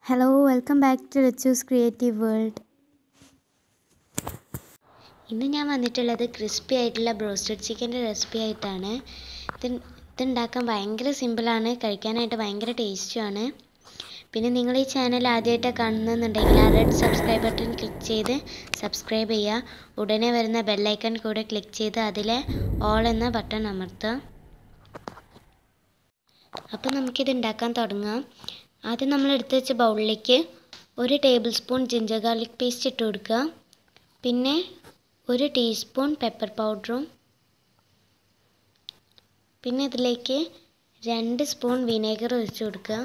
hello welcome back to Lachu's creative world ഇന്ന് ഞാൻ വന്നിട്ടുള്ളത് ക്രിസ്പി ആയിട്ടുള്ള ബ്രോസ്റ്റഡ് ചിക്കൻ്റെ റെസിപ്പി ആയിട്ടാണ് ഇത് ഇതുണ്ടാക്കാൻ ഭയങ്കര സിമ്പിളാണ് കഴിക്കാനായിട്ട് ഭയങ്കര ടേസ്റ്റുമാണ് പിന്നെ നിങ്ങൾ ഈ ചാനൽ ആദ്യമായിട്ടാണ് കാണുന്നുണ്ടെങ്കിൽ ആ റെഡ് സബ്സ്ക്രൈബ് ബട്ടൺ ക്ലിക്ക് ചെയ്ത് സബ്സ്ക്രൈബ് ചെയ്യുക ഉടനെ വരുന്ന ബെല്ലൈക്കൺ കൂടെ ക്ലിക്ക് ചെയ്ത് അതിലെ ഓൾ എന്ന ബട്ടൺ അമർത്തുക അപ്പോൾ നമുക്കിത് ഉണ്ടാക്കാൻ തുടങ്ങാം ആദ്യം നമ്മൾ എടുത്ത് വെച്ച ബൗളിലേക്ക് ഒരു tablespoon ginger garlic paste ഇട്ട് കൊടുക്കുക പിന്നെ ഒരു ടീസ്പൂൺ പെപ്പർ പൗഡറും പിന്നെ ഇതിലേക്ക് രണ്ട് സ്പൂൺ വിനേഗർ ഒഴിച്ചു കൊടുക്കുക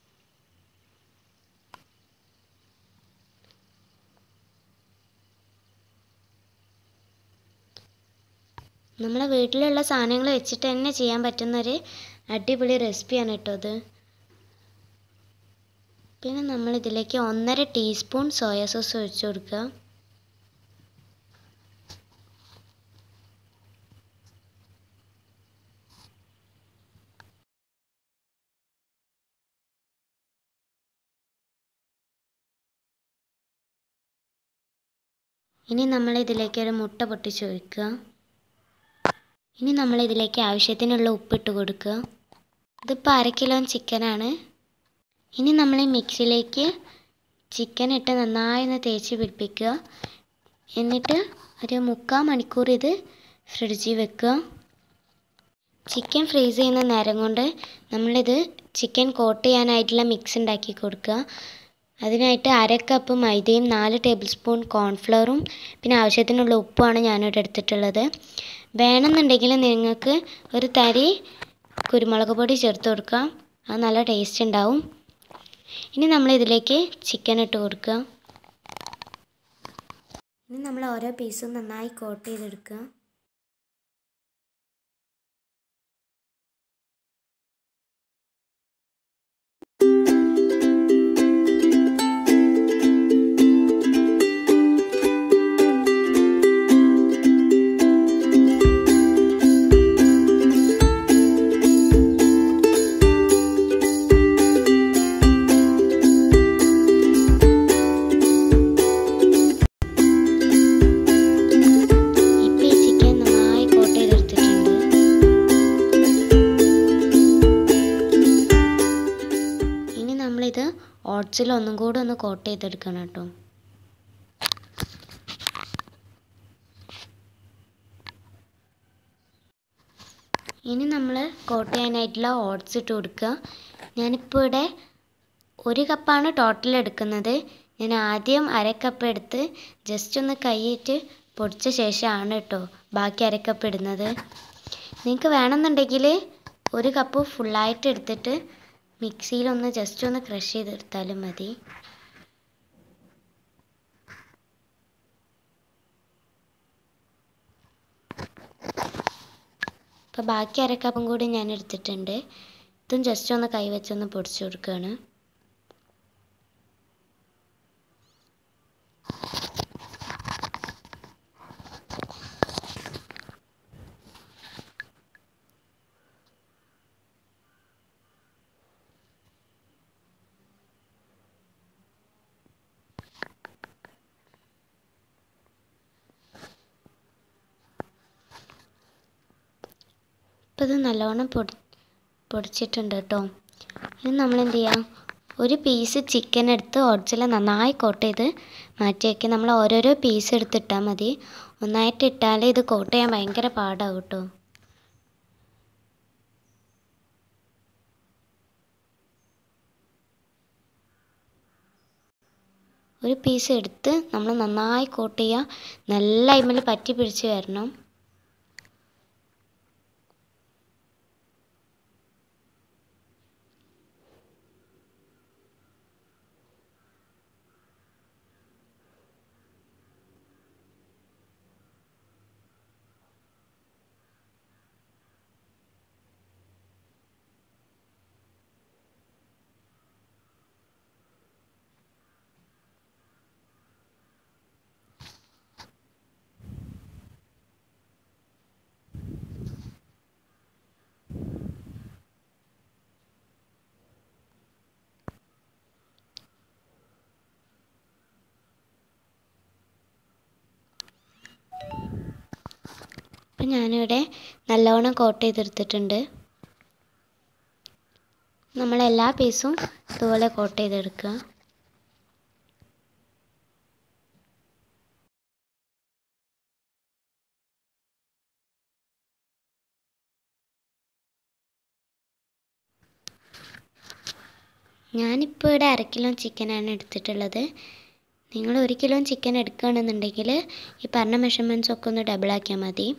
നമ്മളെ വീട്ടിലുള്ള സാധനങ്ങൾ വെച്ചിട്ട് തന്നെ ചെയ്യാൻ പറ്റുന്നൊരു അടിപൊളി റെസിപ്പിയാണ് കേട്ടോ ഇത് പിന്നെ നമ്മൾ ഇതിലേക്ക് ഒന്നര ടീസ്പൂൺ സോയ സോസ് ഒഴിച്ചു കൊടുക്കുക ഇനി നമ്മൾ ഇതിലേക്ക് ഒരു മുട്ട പൊട്ടിച്ച് ഒഴിക്കുക ഇനി നമ്മൾ ഇതിലേക്ക് ആവശ്യത്തിനുള്ള ഉപ്പിട്ട് കൊടുക്കുക ഇതിപ്പോൾ അര കിലോ ചിക്കനാണ് ഇനി നമ്മൾ ഈ മിക്സിയിലേക്ക് ചിക്കൻ ഇട്ട് നന്നായി ഒന്ന് തേച്ച് പിടിപ്പിക്കുക എന്നിട്ട് ഒരു മുക്കാൽ മണിക്കൂർ ഇത് ഫ്രിഡ്ജിൽ വെക്കുക ചിക്കൻ ഫ്രീസ് ചെയ്യുന്ന നേരം കൊണ്ട് നമ്മളിത് ചിക്കൻ കോട്ട് ചെയ്യാനായിട്ടുള്ള മിക്സ് ഉണ്ടാക്കി കൊടുക്കുക അതിനായിട്ട് അര കപ്പ് മൈദയും നാല് ടേബിൾ സ്പൂൺ കോൺഫ്ലവറും പിന്നെ ആവശ്യത്തിനുള്ള ഉപ്പുമാണ് ഞാനിവിടെ എടുത്തിട്ടുള്ളത് വേണമെന്നുണ്ടെങ്കിൽ നിങ്ങൾക്ക് ഒരു തരി കുരുമുളക് പൊടി ചേർത്ത് കൊടുക്കാം അത് നല്ല ടേസ്റ്റ് ഉണ്ടാവും ഇനി നമ്മൾ ഇതിലേക്ക് ചിക്കൻ ഇട്ട് കൊടുക്കുക ഇനി നമ്മൾ ഓരോ പീസും നന്നായി കോട്ട് ചെയ്തെടുക്കുക ഇപ്പം ഈ ചിക്കൻ നന്നായി കോട്ട് ചെയ്തെടുത്തിട്ടുണ്ട് ഇനി നമ്മളിത് ഓട്സിൽ ഒന്നും കൂടെ ഒന്ന് കോട്ട് ചെയ്തെടുക്കണം കേട്ടോ ഇനി നമ്മൾ കോട്ട് ചെയ്യാനായിട്ടുള്ള ഓട്സ് ഇട്ട് കൊടുക്കുക ഞാനിപ്പോൾ ഇവിടെ ഒരു കപ്പാണ് ടോട്ടൽ എടുക്കുന്നത് ഞാൻ ആദ്യം അര കപ്പ് എടുത്ത് ജസ്റ്റ് ഒന്ന് കൈയിട്ട് പൊടിച്ച ശേഷമാണ് കേട്ടോ ബാക്കി അര കപ്പ് ഇടുന്നത് നിങ്ങൾക്ക് വേണമെന്നുണ്ടെങ്കിൽ ഒരു കപ്പ് ഫുള്ളായിട്ട് എടുത്തിട്ട് മിക്സിയിലൊന്ന് ജസ്റ്റ് ഒന്ന് ക്രഷ് ചെയ്തെടുത്താലും മതി അപ്പോൾ ബാക്കി അര കപ്പും കൂടി ഞാൻ എടുത്തിട്ടുണ്ട് ഇതും ജസ്റ്റ് ഒന്ന് കൈ വെച്ചൊന്ന് പൊടിച്ചു കൊടുക്കുകയാണ് ഇപ്പോൾ ഇത് നല്ലോണം പൊടി പൊടിച്ചിട്ടുണ്ട് കേട്ടോ ഇനി നമ്മൾ എന്ത് ചെയ്യാം ഒരു പീസ് ചിക്കൻ എടുത്ത് ഒറിജിൽ നന്നായി കോട്ട് ചെയ്ത് മാറ്റി വയ്ക്കുക നമ്മൾ ഓരോരോ പീസ് എടുത്തിട്ടാൽ മതി ഒന്നായിട്ട് ഇട്ടാൽ ഇത് കോട്ട് ചെയ്യാൻ ഭയങ്കര പാടാവും കേട്ടോ ഒരു പീസ് എടുത്ത് നമ്മൾ നന്നായി കോട്ട് ചെയ്യുക നല്ല അയിമൽ പറ്റി പിടിച്ച് വരണം അപ്പം ഞാനിവിടെ നല്ലവണ്ണം കോട്ട് ചെയ്തെടുത്തിട്ടുണ്ട് നമ്മളെല്ലാ പീസും ഇതുപോലെ കോട്ട് ചെയ്തെടുക്കുക ഞാനിപ്പോൾ ഇവിടെ അര കിലോ ചിക്കനാണ് എടുത്തിട്ടുള്ളത് നിങ്ങൾ ഒരു കിലോ ചിക്കൻ എടുക്കുകയാണെന്നുണ്ടെങ്കിൽ ഈ പറഞ്ഞ മെഷർമെൻറ്റ്സ് ഒക്കെ ഒന്ന് ഡബിൾ ആക്കിയാൽ മതി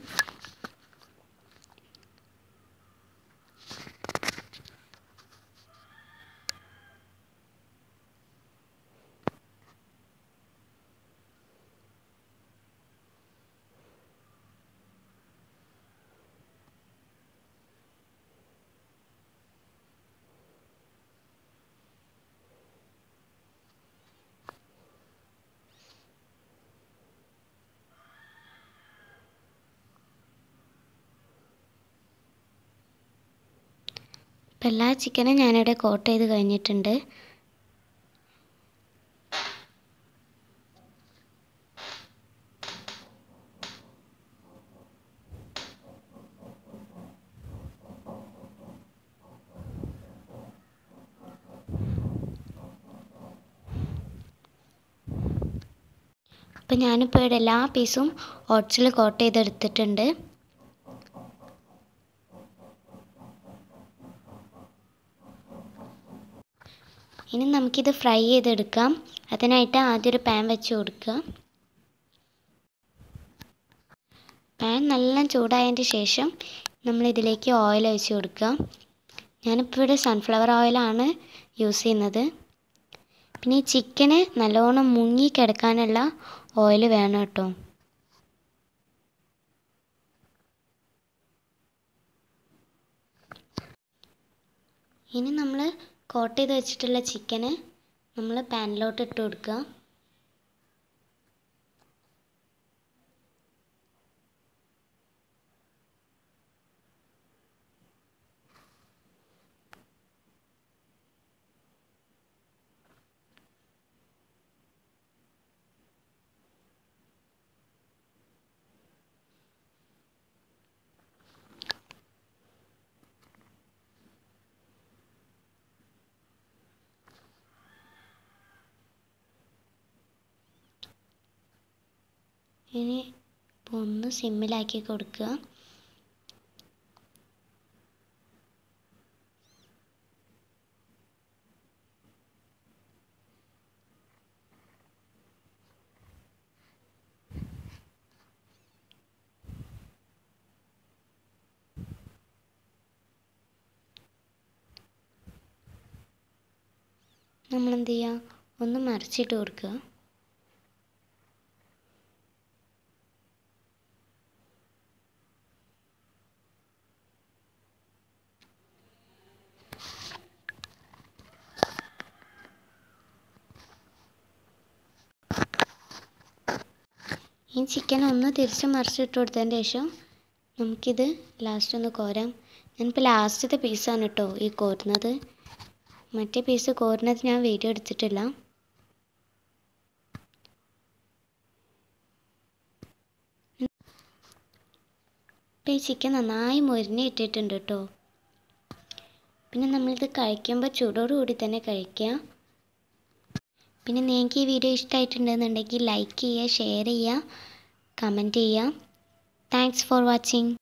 ഇപ്പം എല്ലാ ചിക്കനും ഞാനിവിടെ കോട്ട് ചെയ്ത് കഴിഞ്ഞിട്ടുണ്ട് അപ്പം ഞാനിപ്പോൾ ഇവിടെ എല്ലാ പീസും ഓട്സിൽ കോട്ട് ചെയ്തെടുത്തിട്ടുണ്ട് ഇനി നമുക്കിത് ഫ്രൈ ചെയ്തെടുക്കാം അതിനായിട്ട് ആദ്യം ഒരു പാൻ വെച്ച് കൊടുക്കുക പാൻ നല്ല ചൂടായതിൻ്റെ ശേഷം നമ്മൾ ഇതിലേക്ക് ഓയിൽ ഒഴിച്ച് കൊടുക്കുക ഞാനിപ്പോൾ ഇവിടെ സൺഫ്ലവർ ഓയിലാണ് യൂസ് ചെയ്യുന്നത് പിന്നെ ഈ ചിക്കന് നല്ലോണം മുങ്ങി കിടക്കാനുള്ള ഓയിൽ വേണം കേട്ടോ ഇനി നമ്മൾ കോട്ട് ചെയ്ത് വെച്ചിട്ടുള്ള ചിക്കന് നമ്മൾ പാനിലോട്ട് ഇട്ട് കൊടുക്കുക ഇനി ഇപ്പോൾ ഒന്ന് സിമ്മിലാക്കി കൊടുക്കുക നമ്മളെന്ത് ചെയ്യുക ഒന്ന് മറിച്ചിട്ട് കൊടുക്കുക ഈ ചിക്കൻ ഒന്ന് തിരിച്ച് മറിച്ചിട്ട് കൊടുത്തതിന് ശേഷം നമുക്കിത് ലാസ്റ്റ് ഒന്ന് കോരാം ഞാനിപ്പോൾ ലാസ്റ്റത്തെ പീസാണ് കേട്ടോ ഈ കോരുന്നത് മറ്റേ പീസ് കോരുന്നത് ഞാൻ വീഡിയോ എടുത്തിട്ടില്ല ഇപ്പം ഈ ചിക്കൻ നന്നായി മൊരിഞ്ഞ് ഇട്ടിട്ടുണ്ട് കേട്ടോ പിന്നെ നമ്മളിത് കഴിക്കുമ്പോൾ ചൂടോടുകൂടി തന്നെ കഴിക്കുക പിന്നെ നിങ്ങൾക്ക് ഈ വീഡിയോ ഇഷ്ടമായിട്ടുണ്ടെന്നുണ്ടെങ്കിൽ ലൈക്ക് ചെയ്യുക ഷെയർ ചെയ്യുക കമൻറ്റ് ചെയ്യുക താങ്ക്സ് ഫോർ വാച്ചിങ്